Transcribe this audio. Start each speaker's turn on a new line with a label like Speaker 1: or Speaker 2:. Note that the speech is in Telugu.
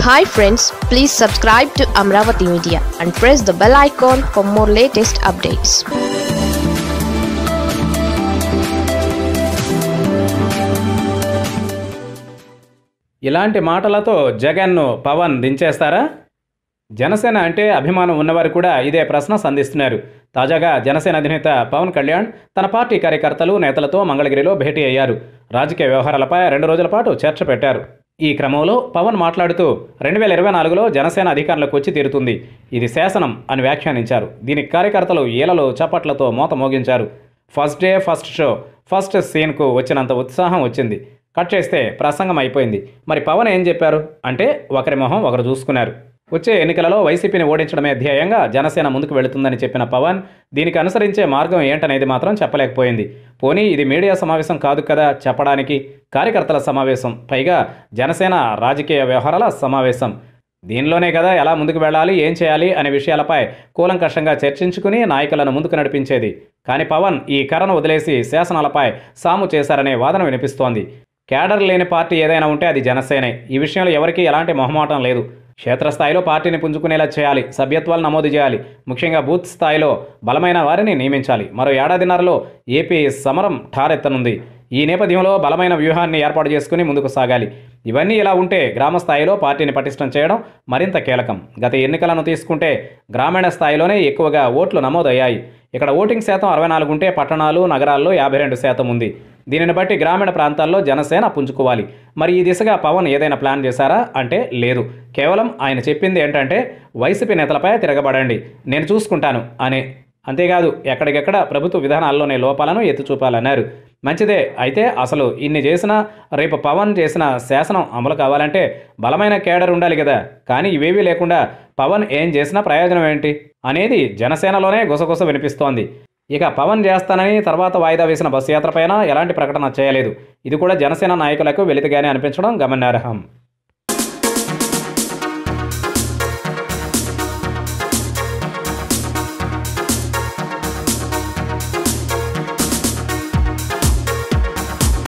Speaker 1: hi friends please subscribe to Amaravati media and press the bell icon for more latest updates
Speaker 2: ఇలాంటి మాటలతో జగన్ను పవన్ దించేస్తారా జనసేన అంటే అభిమానం ఉన్నవారు కూడా ఇదే ప్రశ్న సంధిస్తున్నారు తాజాగా జనసేన అధినేత పవన్ కళ్యాణ్ తన పార్టీ కార్యకర్తలు నేతలతో మంగళగిరిలో భేటీ అయ్యారు రాజకీయ వ్యవహారాలపై రెండు రోజుల పాటు చర్చ పెట్టారు ఈ క్రమంలో పవన్ మాట్లాడుతూ రెండు వేల ఇరవై నాలుగులో జనసేన అధికారంలోకి వచ్చి తీరుతుంది ఇది శాసనం అని వ్యాఖ్యానించారు దీనికి కార్యకర్తలు ఈలలో చప్పట్లతో మోత మోగించారు first day first show first సీన్కు వచ్చినంత ఉత్సాహం వచ్చింది కట్ చేస్తే ప్రసంగం అయిపోయింది మరి పవన్ ఏం చెప్పారు అంటే ఒకరి మొహం ఒకరు చూసుకున్నారు వచ్చే ఎన్నికలలో వైసీపీని ఓడించడమే ధ్యేయంగా జనసేన ముందుకు వెళుతుందని చెప్పిన పవన్ దీనికి అనుసరించే మార్గం ఏంటనేది మాత్రం చెప్పలేకపోయింది పోనీ ఇది మీడియా సమావేశం కాదు కదా చెప్పడానికి కార్యకర్తల సమావేశం పైగా జనసేన రాజకీయ వ్యవహారాల సమావేశం దీనిలోనే కదా ఎలా ముందుకు వెళ్ళాలి ఏం చేయాలి అనే విషయాలపై కూలంకషంగా చర్చించుకుని నాయకులను ముందుకు నడిపించేది కానీ పవన్ ఈ కరను వదిలేసి శాసనాలపై సాము చేశారనే వాదన వినిపిస్తోంది కేడర్ లేని పార్టీ ఏదైనా ఉంటే అది జనసేనే ఈ విషయంలో ఎవరికీ ఎలాంటి మొహమాటం లేదు క్షేత్రస్థాయిలో పార్టీని పుంజుకునేలా చేయాలి సభ్యత్వాలు నమోదు చేయాలి ముఖ్యంగా బూత్ స్థాయిలో బలమైన వారిని నియమించాలి మరో ఏడాదిన్నరలో ఏపీ సమరం ఠారెత్తనుంది ఈ నేపథ్యంలో బలమైన వ్యూహాన్ని ఏర్పాటు చేసుకుని ముందుకు సాగాలి ఇవన్నీ ఇలా ఉంటే గ్రామ స్థాయిలో పార్టీని పటిష్టం చేయడం మరింత కీలకం గత ఎన్నికలను తీసుకుంటే గ్రామీణ స్థాయిలోనే ఎక్కువగా ఓట్లు నమోదయ్యాయి ఇక్కడ ఓటింగ్ శాతం అరవై నాలుగు ఉంటే పట్టణాలు నగరాల్లో యాభై రెండు శాతం ఉంది దీనిని బట్టి గ్రామీణ ప్రాంతాల్లో జనసేన పుంజుకోవాలి మరి ఈ దిశగా పవన్ ఏదైనా ప్లాన్ చేశారా అంటే లేదు కేవలం ఆయన చెప్పింది ఏంటంటే వైసీపీ నేతలపై తిరగబడండి నేను చూసుకుంటాను అని అంతేకాదు ఎక్కడికెక్కడ ప్రభుత్వ విధానాల్లోనే లోపాలను ఎత్తి చూపాలన్నారు మంచిదే అయితే అసలు ఇన్ని చేసినా రేపు పవన్ చేసిన శాసనం అమలు కావాలంటే బలమైన కేడర్ ఉండాలి కదా కానీ ఇవేవీ లేకుండా పవన్ ఏం చేసినా ప్రయోజనం ఏంటి అనేది జనసేనలోనే గుసగుస వినిపిస్తోంది ఇక పవన్ చేస్తానని తర్వాత వాయిదా వేసిన బస్సు యాత్రపైన ఎలాంటి ప్రకటన చేయలేదు ఇది కూడా జనసేన నాయకులకు వెలితిగానే అనిపించడం గమనార్హం